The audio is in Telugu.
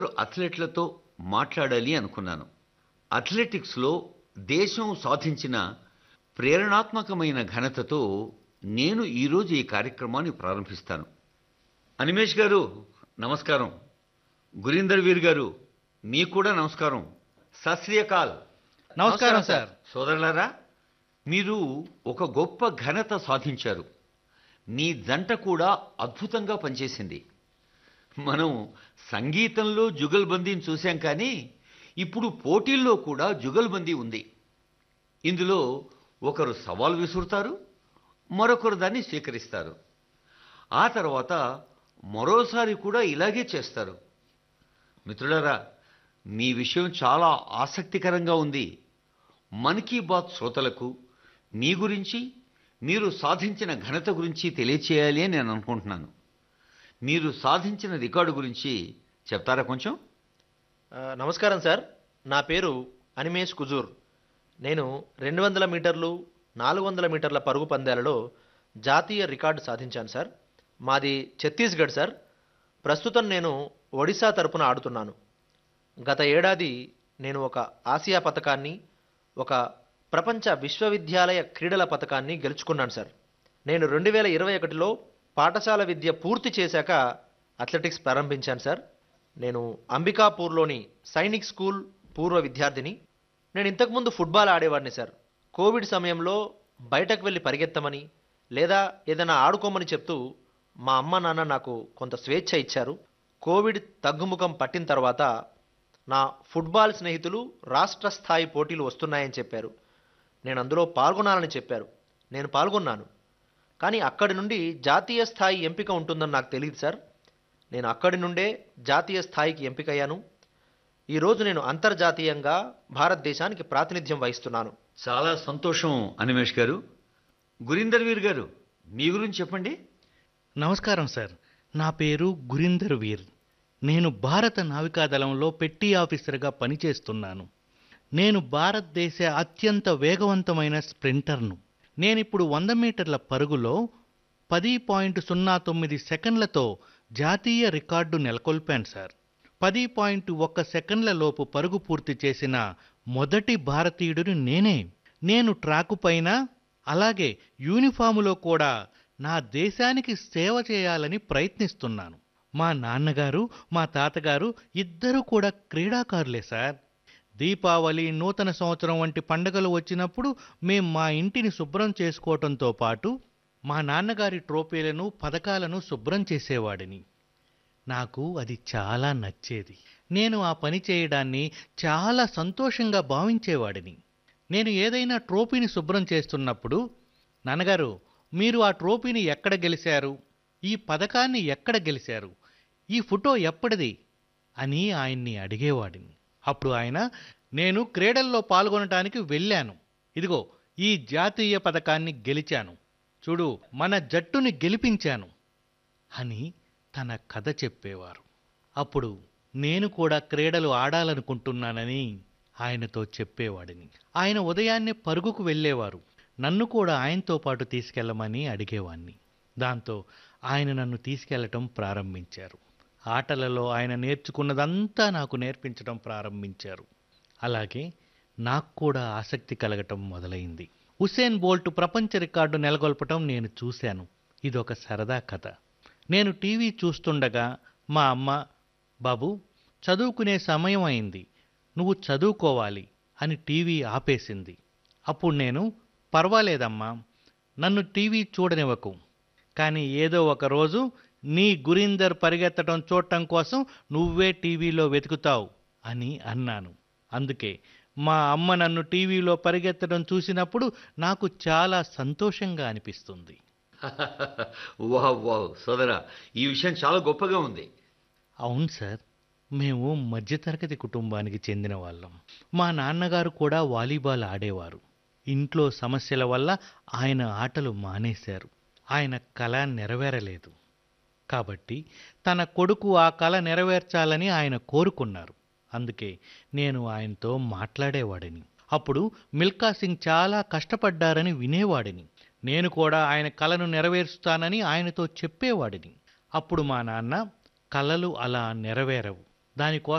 అథ్లెట్లతో మాట్లాడాలి అనుకున్నాను అథ్లెటిక్స్లో దేశం సాధించిన ప్రేరణాత్మకమైన ఘనతతో నేను ఈరోజు ఈ కార్యక్రమాన్ని ప్రారంభిస్తాను అనిమేష్ గారు నమస్కారం గురీందర్ వీర్ గారు మీకు కూడా నమస్కారం సశ్రీయకాల్ నమస్కారం సార్ సోదరులారా మీరు ఒక గొప్ప ఘనత సాధించారు మీ జంట కూడా అద్భుతంగా పనిచేసింది మనం సంగీతంలో జుగల్బందీని చూశాం కానీ ఇప్పుడు పోటీల్లో కూడా జుగల్బందీ ఉంది ఇందులో ఒకరు సవాల్ విసురుతారు మరొకరు దాన్ని స్వీకరిస్తారు ఆ తర్వాత మరోసారి కూడా ఇలాగే చేస్తారు మిత్రులారా మీ విషయం చాలా ఆసక్తికరంగా ఉంది మన్ కీ బాత్ శ్రోతలకు మీ గురించి మీరు సాధించిన ఘనత గురించి తెలియచేయాలి అని నేను అనుకుంటున్నాను మీరు సాధించిన రికార్డు గురించి చెప్తారా కొంచెం ఆ, నమస్కారం సార్ నా పేరు అనిమేష్ కుజూర్ నేను రెండు వందల మీటర్లు నాలుగు వందల మీటర్ల పరుగు పందాలలో జాతీయ రికార్డు సాధించాను సార్ మాది ఛత్తీస్గఢ్ సార్ ప్రస్తుతం నేను ఒడిశా తరపున ఆడుతున్నాను గత ఏడాది నేను ఒక ఆసియా పథకాన్ని ఒక ప్రపంచ విశ్వవిద్యాలయ క్రీడల పథకాన్ని గెలుచుకున్నాను సార్ నేను రెండు వేల ఇరవై ఒకటిలో పాఠశాల విద్య పూర్తి చేశాక అథ్లెటిక్స్ ప్రారంభించాను సార్ నేను అంబికాపూర్లోని సైనిక్ స్కూల్ పూర్వ విద్యార్థిని నేను ఇంతకుముందు ఫుట్బాల్ ఆడేవాడిని సార్ కోవిడ్ సమయంలో బయటకు వెళ్ళి పరిగెత్తమని లేదా ఏదైనా ఆడుకోమని చెప్తూ మా అమ్మ నాన్న నాకు కొంత స్వేచ్ఛ ఇచ్చారు కోవిడ్ తగ్గుముఖం పట్టిన తర్వాత నా ఫుట్బాల్ స్నేహితులు రాష్ట్ర స్థాయి పోటీలు వస్తున్నాయని చెప్పారు నేను అందులో పాల్గొనాలని చెప్పారు నేను పాల్గొన్నాను కానీ అక్కడి నుండి జాతీయ స్థాయి ఎంపిక ఉంటుందని నాకు తెలియదు సార్ నేను అక్కడి నుండే జాతీయ స్థాయికి ఎంపికయ్యాను ఈరోజు నేను అంతర్జాతీయంగా భారతదేశానికి ప్రాతినిధ్యం వహిస్తున్నాను చాలా సంతోషం అనిమేష్ గారు గురీందర్ వీర్ గారు మీ గురించి చెప్పండి నమస్కారం సార్ నా పేరు గురీందర్ వీర్ నేను భారత నావికాదళంలో పెట్టి ఆఫీసర్గా పనిచేస్తున్నాను నేను భారతదేశ అత్యంత వేగవంతమైన స్ప్రింటర్ను నేనిప్పుడు వంద మీటర్ల పరుగులో పది పాయింట్ సున్నా తొమ్మిది సెకండ్లతో జాతీయ రికార్డు నెలకొల్పాను సార్ పది పాయింట్ ఒక్క సెకండ్ల లోపు పరుగు పూర్తి చేసిన మొదటి భారతీయుడిని నేనే నేను ట్రాకు పైన అలాగే యూనిఫాములో కూడా నా దేశానికి సేవ చేయాలని ప్రయత్నిస్తున్నాను మా నాన్నగారు మా తాతగారు ఇద్దరూ కూడా క్రీడాకారులే సార్ దీపావళి నూతన సంవత్సరం వంటి పండుగలు వచ్చినప్పుడు మేం మా ఇంటిని శుభ్రం చేసుకోవటంతో పాటు మా నాన్నగారి ట్రోఫీలను పథకాలను శుభ్రం చేసేవాడిని నాకు అది చాలా నచ్చేది నేను ఆ పని చేయడాన్ని చాలా సంతోషంగా భావించేవాడిని నేను ఏదైనా ట్రోఫీని శుభ్రం చేస్తున్నప్పుడు నాన్నగారు మీరు ఆ ట్రోఫీని ఎక్కడ గెలిచారు ఈ పథకాన్ని ఎక్కడ గెలిచారు ఈ ఫోటో ఎప్పటిది అని ఆయన్ని అడిగేవాడిని అప్పుడు ఆయన నేను క్రీడల్లో పాల్గొనటానికి వెళ్ళాను ఇదిగో ఈ జాతీయ పథకాన్ని గెలిచాను చూడు మన జట్టుని గెలిపించాను అని తన కథ చెప్పేవారు అప్పుడు నేను కూడా క్రీడలు ఆడాలనుకుంటున్నానని ఆయనతో చెప్పేవాడిని ఆయన ఉదయాన్నే పరుగుకు వెళ్ళేవారు నన్ను కూడా ఆయనతో పాటు తీసుకెళ్ళమని అడిగేవాణ్ణి దాంతో ఆయన నన్ను తీసుకెళ్లటం ప్రారంభించారు ఆటలలో ఆయన నేర్చుకున్నదంతా నాకు నేర్పించడం ప్రారంభించారు అలాగే నాకు కూడా ఆసక్తి కలగటం మొదలైంది ఉసేన్ బోల్ట్ ప్రపంచ రికార్డు నెలకొల్పటం నేను చూశాను ఇదొక సరదా కథ నేను టీవీ చూస్తుండగా మా అమ్మ బాబు చదువుకునే సమయం అయింది నువ్వు చదువుకోవాలి అని టీవీ ఆపేసింది అప్పుడు నేను పర్వాలేదమ్మా నన్ను టీవీ చూడనివ్వకు కానీ ఏదో ఒక రోజు నీ గురీందర్ పరిగెత్తడం చూడటం కోసం నువ్వే టీవీలో వెతుకుతావు అని అన్నాను అందుకే మా అమ్మ నన్ను టీవీలో పరిగెత్తడం చూసినప్పుడు నాకు చాలా సంతోషంగా అనిపిస్తుంది వావ్ వావ్ సోదరా ఈ విషయం చాలా గొప్పగా ఉంది అవును సార్ మేము మధ్యతరగతి కుటుంబానికి చెందిన వాళ్ళం మా నాన్నగారు కూడా వాలీబాల్ ఆడేవారు ఇంట్లో సమస్యల వల్ల ఆయన ఆటలు మానేశారు ఆయన కళ నెరవేరలేదు కాబట్టి తన కొడుకు ఆ కళ నెరవేర్చాలని ఆయన కోరుకున్నారు అందుకే నేను ఆయనతో మాట్లాడేవాడిని అప్పుడు మిల్కా సింగ్ చాలా కష్టపడ్డారని వినేవాడిని నేను కూడా ఆయన కళను నెరవేరుస్తానని ఆయనతో చెప్పేవాడిని అప్పుడు మా నాన్న కళలు అలా నెరవేరవు దానికోసం